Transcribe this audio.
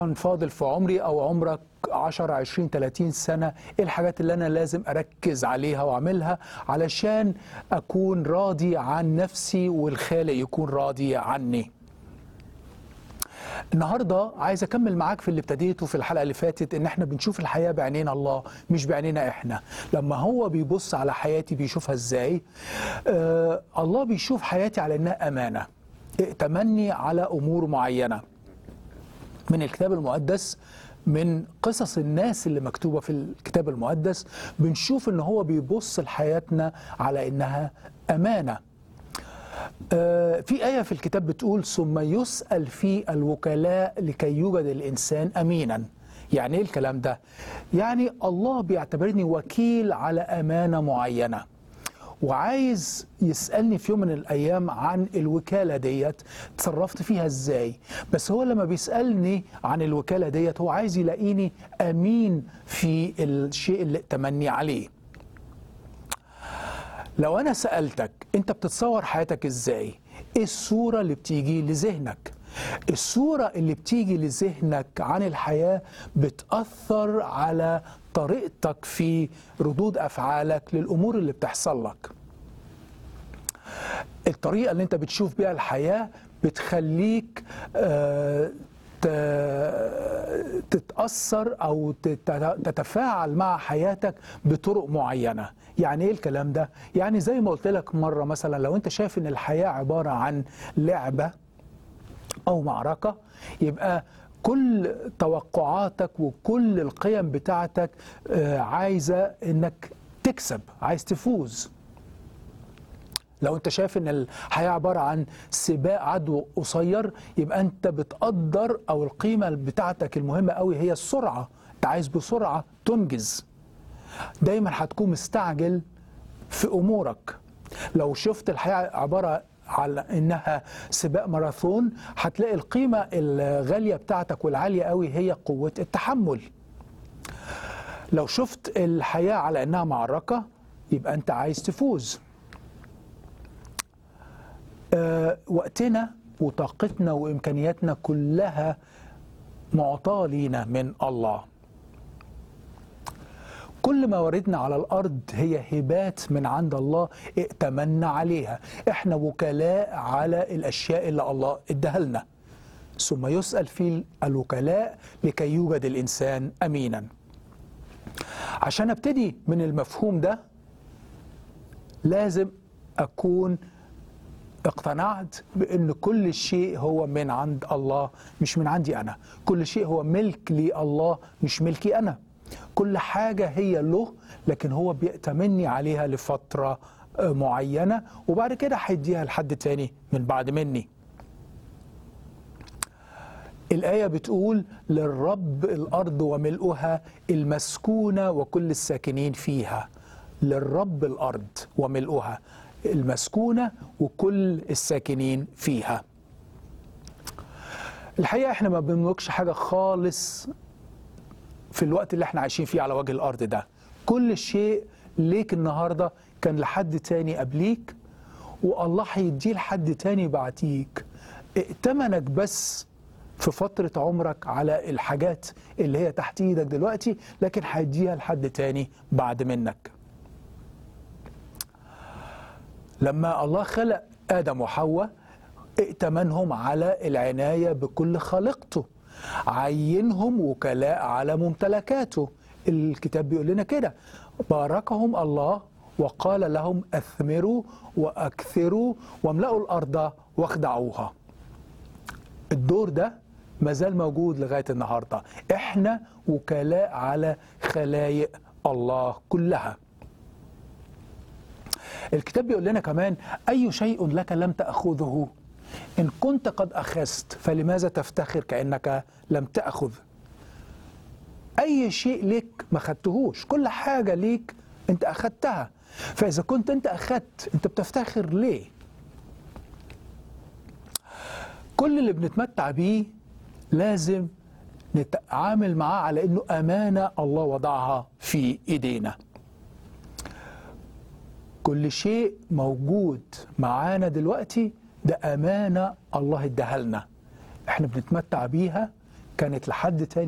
فاضل في عمري او عمرك 10 20 30 سنه ايه الحاجات اللي انا لازم اركز عليها واعملها علشان اكون راضي عن نفسي والخالق يكون راضي عني النهارده عايز اكمل معاك في اللي ابتديته في الحلقه اللي فاتت ان احنا بنشوف الحياه بعينين الله مش بعينينا احنا لما هو بيبص على حياتي بيشوفها ازاي آه الله بيشوف حياتي على انها امانه ائتمني على امور معينه من الكتاب المقدس من قصص الناس اللي مكتوبة في الكتاب المقدس بنشوف ان هو بيبص لحياتنا على انها امانة آه في آية في الكتاب بتقول ثم يسأل في الوكلاء لكي يوجد الإنسان أمينا يعني ايه الكلام ده يعني الله بيعتبرني وكيل على أمانة معينة وعايز يسألني في يوم من الأيام عن الوكالة ديت تصرفت فيها إزاي بس هو لما بيسألني عن الوكالة ديت هو عايز يلاقيني أمين في الشيء اللي ائتمني عليه لو أنا سألتك أنت بتتصور حياتك إزاي إيه الصورة اللي بتيجي لذهنك الصورة اللي بتيجي لذهنك عن الحياة بتأثر على طريقتك في ردود أفعالك للأمور اللي بتحصل لك الطريقة اللي انت بتشوف بيها الحياة بتخليك آه تتأثر أو تتفاعل مع حياتك بطرق معينة يعني إيه الكلام ده؟ يعني زي ما قلت لك مرة مثلا لو أنت شايف إن الحياة عبارة عن لعبة أو معركة يبقى كل توقعاتك وكل القيم بتاعتك عايزة انك تكسب عايز تفوز لو انت شايف ان الحياة عبارة عن سباق عدو قصير يبقى انت بتقدر او القيمة بتاعتك المهمة قوي هي السرعة انت عايز بسرعة تنجز دايما هتكون مستعجل في امورك لو شفت الحياة عبارة على انها سباق ماراثون هتلاقي القيمه الغاليه بتاعتك والعاليه قوي هي قوه التحمل لو شفت الحياه على انها معركه يبقى انت عايز تفوز أه وقتنا وطاقتنا وامكانياتنا كلها معطاه لينا من الله كل ما وردنا على الارض هي هبات من عند الله ائتمنا عليها احنا وكلاء على الاشياء اللي الله اداها لنا ثم يسال في الوكلاء لكي يوجد الانسان امينا عشان ابتدي من المفهوم ده لازم اكون اقتنعت بان كل شيء هو من عند الله مش من عندي انا كل شيء هو ملك لله مش ملكي انا كل حاجة هي له لكن هو بيأتمني عليها لفترة معينة وبعد كده هيديها لحد تاني من بعد مني الآية بتقول للرب الأرض وملؤها المسكونة وكل الساكنين فيها للرب الأرض وملؤها المسكونة وكل الساكنين فيها الحقيقة احنا ما بنملكش حاجة خالص في الوقت اللي احنا عايشين فيه على وجه الارض ده كل شيء ليك النهارده كان لحد تاني قبليك والله هيديه لحد تاني بعديك ائتمنك بس في فترة عمرك على الحاجات اللي هي تحت ايدك دلوقتي لكن هيديها لحد تاني بعد منك لما الله خلق آدم وحواء ائتمنهم على العناية بكل خلقته عينهم وكلاء على ممتلكاته الكتاب بيقول لنا كده باركهم الله وقال لهم اثمروا واكثروا واملأوا الارض واخدعوها الدور ده مازال موجود لغايه النهارده احنا وكلاء على خلايق الله كلها الكتاب بيقول لنا كمان اي شيء لك لم تاخذه إن كنت قد أخذت فلماذا تفتخر كأنك لم تأخذ أي شيء ليك ما خدتهوش كل حاجة ليك أنت أخدتها فإذا كنت أنت أخدت أنت بتفتخر ليه كل اللي بنتمتع بيه لازم نتعامل معاه على أنه أمانة الله وضعها في إيدينا كل شيء موجود معانا دلوقتي ده أمانة الله اداها لنا احنا بنتمتع بيها كانت لحد تاني